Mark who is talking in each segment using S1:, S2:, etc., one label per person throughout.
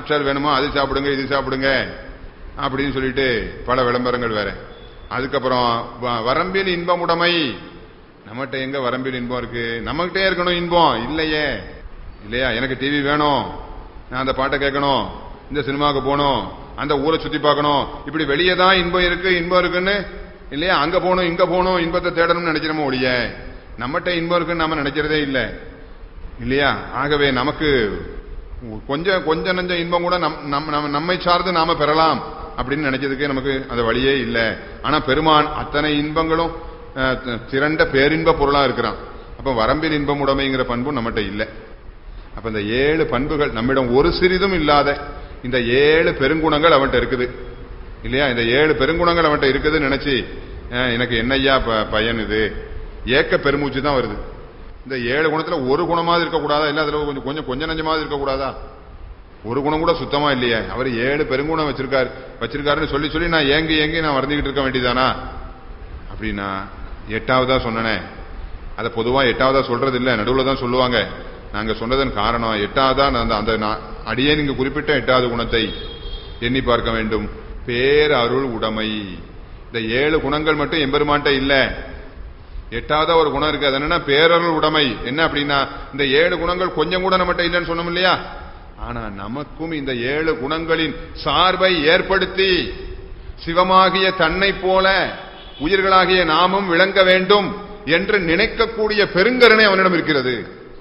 S1: Sir வேணுமா அது சாப்பிடுங்க இது சாப்பிடுங்க அப்படின்னு சொல்லிட்டு பல விளம்பரங்கள் வேற அதுக்கப்புறம் வ- வரம்பில் இன்பமுடைமை நம்மகிட்ட எங்க வரம்பில் இன்பம் இருக்கு நம்மகிட்டே இருக்கணும் இன்பம் இல்லையே இல்லையா எனக்கு டிவி வேணும் நான் அந்த பாட்டை கேட்கணும் இந்த சினிமாவுக்கு போகணும் அந்த ஊரை சுத்தி பார்க்கணும் இப்படி வெளியே தான் இன்பம் இருக்கு இன்பம் இருக்குன்னு இல்லையா அங்க போகணும் இங்க போகணும் இன்பத்தை தேடணும்னு நினைக்கிறோமோ ஒழிய நம்மகிட்ட இன்பம் இருக்குன்னு நாம நினைக்கிறதே இல்லை இல்லையா ஆகவே நமக்கு கொஞ்சம் கொஞ்சம் நஞ்ச இன்பம் கூட நம் நம் நம்ம- நம்மை சார்ந்து நாம பெறலாம் அப்படின்னு நினைச்சதுக்கு நமக்கு அந்த வழியே இல்லை ஆனா பெருமான் அத்தனை இன்பங்களும் அஹ், தி- திரண்ட பேரின்ப பொருளா இருக்கிறான் அப்ப வரம்பில் இன்பம் உடைமைங்கிற பண்பும் நம்மகிட்ட இல்லை அப்ப இந்த ஏழு பண்புகள் நம்மிடம் ஒரு சிறிதும் இல்லாத இந்த ஏழு பெருங்குணங்கள் அவன்கிட்ட இருக்குது இல்லையா இந்த ஏழு பெருங்குணங்கள் அவன்கிட்ட இருக்குதுன்னு நினைச்சு அஹ், எனக்கு என்னய்யா ப- பயன் இது ஏக்க பெருமூச்சு தான் வருது இந்த ஏழு குணத்துல ஒரு குணமாவது இருக்கக்கூடாதா இல்ல அதுல கொஞ்சம் கொஞ்சம் கொஞ்சம் நஞ்சமாவது இருக்கக்கூடாதா ஒரு குணம் கூட சுத்தமா இல்லையே அவர் ஏழு பெருங்குணம் வச்சிருக்காரு வச்சிருக்காருன்னு சொல்லி சொல்லி நான் ஏங்கி ஏங்கி நான் வருந்திக்கிட்டு இருக்க வேண்டியதானா அப்படின்னா எட்டாவதா சொன்னனே அதை பொதுவா எட்டாவதா சொல்றது இல்ல நடுவுல தான் சொல்லுவாங்க நாங்க சொன்னதன் காரணம் எட்டாவதா நான் அந்த- அந்த நான் அடியே நீங்க குறிப்பிட்ட எட்டாவது குணத்தை எண்ணி பார்க்க வேண்டும் பேரருள் உடைமை இந்த ஏழு குணங்கள் மட்டும் எம்பெருமான்ட்ட இல்ல எட்டாவதா ஒரு குணம் இருக்கு அது என்னன்னா பேரருள் உடைமை என்ன அப்படின்னா இந்த ஏழு குணங்கள் கொஞ்சம் கூட நம்மகிட்ட இல்லைன்னு சொன்னோம் இல்லையா ஆனா நமக்கும் இந்த ஏழு குணங்களின் சார்பை ஏற்படுத்தி சிவமாகிய தன்னை போல உயிர்களாகிய நாமும் விளங்க வேண்டும் என்று நினைக்கக்கூடிய பெருங்கருணை அவனிடம் இருக்கிறது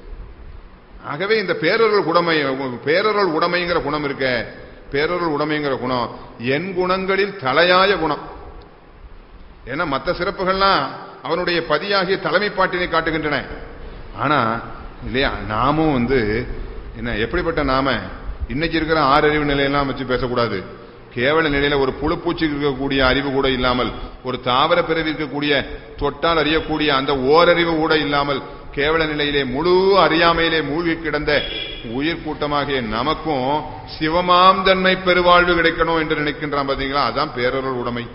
S1: ஆகவே இந்த பேரருள் உடைமை பேரருள் உடைமைங்கிற குணம் இருக்க பேரருள் உடைமைங்கிற குணம் என் குணங்களில் தலையாய குணம் ஏன்னா மற்ற சிறப்புகள்லாம் அவனுடைய பதியாகிய தலைமைப்பாட்டினை காட்டுகின்றன ஆனா இல்லையா நாமும் வந்து என்ன எப்படிப்பட்ட நாம இன்னைக்கு இருக்கிற ஆறறிவு நிலையெல்லாம் வச்சு பேசக்கூடாது கேவல நிலையில ஒரு புழுப்பூச்சிக்கு இருக்கக்கூடிய அறிவு கூட இல்லாமல் ஒரு தாவர பிறவி இருக்கக்கூடிய தொட்டால் அறியக்கூடிய அந்த ஓரறிவு கூட இல்லாமல் கேவல நிலையிலே முழு அறியாமையிலே மூழ்கி கிடந்த உயிர் கூட்டமாகிய நமக்கும் சிவமாம் தன்மை பெருவாழ்வு கிடைக்கணும் என்று நினைக்கின்றான் பாத்தீங்களா அதான் பேரருள் உடைமை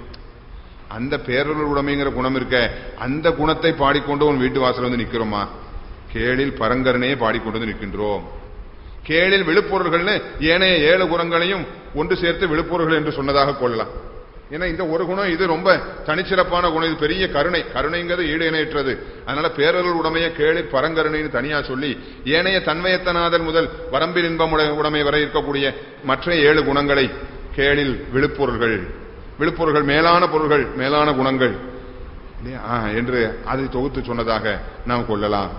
S1: அந்த பேரருள் உடைமைங்கிற குணம் இருக்க அந்த குணத்தை பாடிக்கொண்டு உன் வீட்டு வாசல் வந்து நிக்கிறோமா கேளில் பரங்கரனையே பாடிக்கொண்டு வந்து நிற்கின்றோம் கேளில் விழுப்பொருள்கள்னு ஏனைய ஏழு குணங்களையும் ஒன்று சேர்த்து விழுப்பொருள்கள் என்று சொன்னதாக கொள்ளலாம் ஏன்னா இந்த ஒரு குணம் இது ரொம்ப தனிச்சிறப்பான குணம் இது பெரிய கருணை கருணைங்கிறது ஈடு இணையற்றது அதனால பேரருள் உடைமைய கேளில் பரங்கருணைன்னு தனியா சொல்லி ஏனைய தன்மயத்தனாதல் முதல் வரம்பில் இன்பம் உடை- உடைமை வரை இருக்கக்கூடிய மற்ற ஏழு குணங்களை கேளில் விழுப்பொருள்கள் விழுப்பொருள்கள் மேலான பொருள்கள் மேலான குணங்கள் இல்லையா? ஆ, என்று அதை தொகுத்து சொன்னதாக நாம் கொள்ளலாம்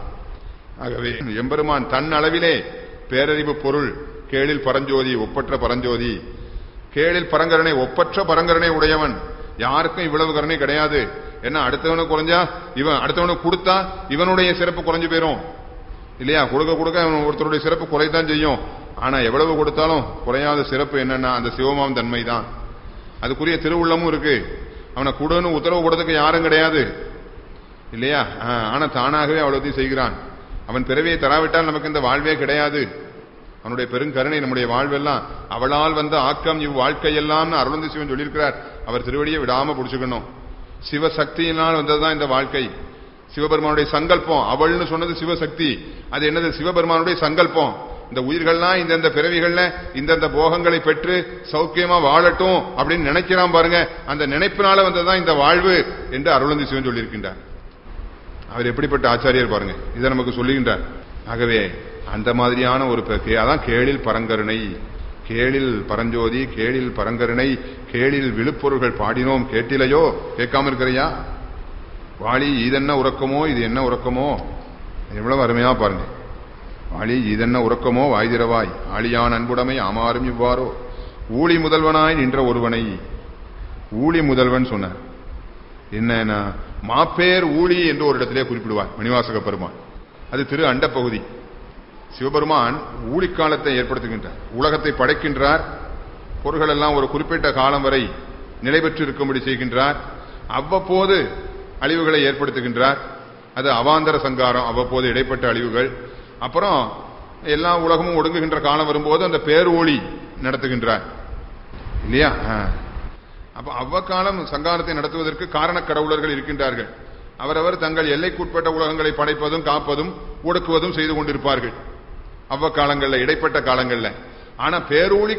S1: ஆகவே எம்பெருமான் தன் அளவிலே பேரறிவு பொருள் கேளில் பரஞ்சோதி ஒப்பற்ற பரஞ்சோதி கேளில் பரங்கரனை ஒப்பற்ற பரங்கரனை உடையவன் யாருக்கும் இவ்வளவு கருணை கிடையாது என்ன அடுத்தவனுக்கு குறைஞ்சா இவன் அடுத்தவனுக்கு கொடுத்தா இவனுடைய சிறப்பு குறைஞ்சு போயிரும் இல்லையா கொடுக்க கொடுக்க அவன் ஒருத்தருடைய சிறப்பு குறைதான் செய்யும் ஆனா எவ்வளவு கொடுத்தாலும் குறையாத சிறப்பு என்னன்னா அந்த சிவமாம் தன்மை தான் அதுக்குரிய திருவுள்ளமும் இருக்கு அவனை கொடுன்னு உத்தரவு கொடுத்ததுக்கு யாரும் கிடையாது இல்லையா ஆ, ஆனா தானாகவே அவ்வளவுத்தையும் செய்கிறான் அவன் பிறவியை தராவிட்டால் நமக்கு இந்த வாழ்வே கிடையாது அவனுடைய பெருங்கருணை நம்முடைய வாழ்வெல்லாம் அவளால் வந்த ஆக்கம் இவ் வாழ்க்கையெல்லாம் அருளந்தி சிவன் சொல்லியிருக்கிறார் அவர் திருவடியை விடாம புடிச்சுக்கணும் சிவசக்தியினால் வந்ததுதான் இந்த வாழ்க்கை சிவபெருமானுடைய சங்கல்பம் அவள்னு சொன்னது சிவசக்தி அது என்னது சிவபெருமானுடைய சங்கல்பம் இந்த உயிர்கள்லாம் இந்தந்த பிறவிகள்ல இந்தந்த போகங்களை பெற்று சௌக்கியமா வாழட்டும் அப்படின்னு நினைக்கிறான் பாருங்க அந்த நினைப்பினால வந்ததுதான் இந்த வாழ்வு என்று அருளந்தி சிவன் சொல்லியிருக்கின்றார் அவர் எப்படிப்பட்ட ஆச்சாரியர் பாருங்க இதை நமக்கு சொல்லுகின்றார் ஆகவே அந்த மாதிரியான ஒரு ப- கே- அதான் கேளில் பரங்கருணை கேளில் பரஞ்சோதி கேளில் பரங்கருணை கேளில் விழுப்பொருள்கள் பாடினோம் கேட்டிலையோ கேட்காம இருக்கிறையா வாளி இதென்ன உறக்கமோ இது என்ன உறக்கமோ எவ்வளவு அருமையா பாருங்க வாளி இதென்ன உறக்கமோ வாய்திரவாய் ஆளியான் அன்புடைமை ஆமாறும் இவ்வாறோ ஊழி முதல்வனாய் நின்ற ஒருவனை ஊழி முதல்வன் சொன்னார் என்னன்னா மாப்பேர் ஊழி என்று ஒரு இடத்திலே குறிப்பிடுவார் மணிவாசக பெருமான் அது திரு அண்ட பகுதி சிவபெருமான் ஊழிக்காலத்தை ஏற்படுத்துகின்றார் உலகத்தை படைக்கின்றார் பொருள்கள் எல்லாம் ஒரு குறிப்பிட்ட காலம் வரை நிலை பெற்று இருக்கும்படி செய்கின்றார் அவ்வப்போது அழிவுகளை ஏற்படுத்துகின்றார் அது அவாந்தர சங்காரம் அவ்வப்போது இடைப்பட்ட அழிவுகள் அப்புறம் எல்லா உலகமும் ஒடுங்குகின்ற காலம் வரும்போது அந்த பேரொளி நடத்துகின்றார் இல்லையா ஆ. அப்ப அவ்வக்காலம் சங்காரத்தை நடத்துவதற்கு காரணக் கடவுளர்கள் இருக்கின்றார்கள் அவரவர் தங்கள் எல்லைக்குட்பட்ட உலகங்களை படைப்பதும் காப்பதும் ஒடுக்குவதும் செய்து கொண்டிருப்பார்கள் அவ்வக்காலங்கள்ல இடைப்பட்ட காலங்கள்ல ஆனா பேரூழி